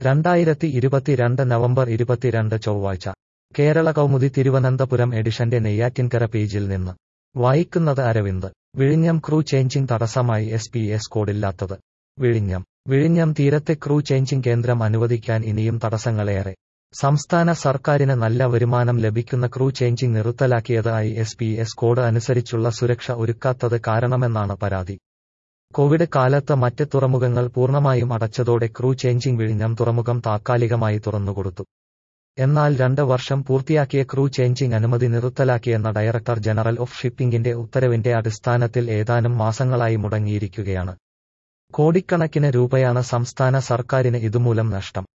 രണ്ടായിരത്തി ഇരുപത്തിരണ്ട് നവംബർ ഇരുപത്തിരണ്ട് ചൊവ്വാഴ്ച കേരള കൗമുദി തിരുവനന്തപുരം എഡിഷന്റെ നെയ്യാറ്റിൻകര പേജിൽ നിന്ന് വായിക്കുന്നത് അരവിന്ദ് വിഴിഞ്ഞം ക്രൂ ചേഞ്ചിംഗ് തടസ്സമായി എസ് പി എസ് കോഡില്ലാത്തത് വിഴിഞ്ഞം വിഴിഞ്ഞം തീരത്തെ ക്രൂ ചേഞ്ചിംഗ് കേന്ദ്രം അനുവദിക്കാൻ ഇനിയും തടസ്സങ്ങളേറെ സംസ്ഥാന സർക്കാരിന് നല്ല വരുമാനം ലഭിക്കുന്ന ക്രൂ ചേഞ്ചിംഗ് നിർത്തലാക്കിയത് I S P S code അനുസരിച്ചുള്ള സുരക്ഷ ഒരുക്കാത്തത് കാരണമെന്നാണ് പരാതി കോവിഡ് കാലത്ത് മറ്റ് തുറമുഖങ്ങൾ പൂർണ്ണമായും അടച്ചതോടെ ക്രൂ ചേഞ്ചിംഗ് വിഴിഞ്ഞം തുറമുഖം താത്കാലികമായി തുറന്നുകൊടുത്തു എന്നാൽ രണ്ട് വർഷം പൂർത്തിയാക്കിയ ക്രൂ ചേഞ്ചിംഗ് അനുമതി നിർത്തലാക്കിയെന്ന ഡയറക്ടർ ജനറൽ ഓഫ് ഷിപ്പിംഗിന്റെ ഉത്തരവിന്റെ അടിസ്ഥാനത്തിൽ ഏതാനും മാസങ്ങളായി മുടങ്ങിയിരിക്കുകയാണ് കോടിക്കണക്കിന് രൂപയാണ് സംസ്ഥാന സർക്കാരിന് ഇതുമൂലം നഷ്ടം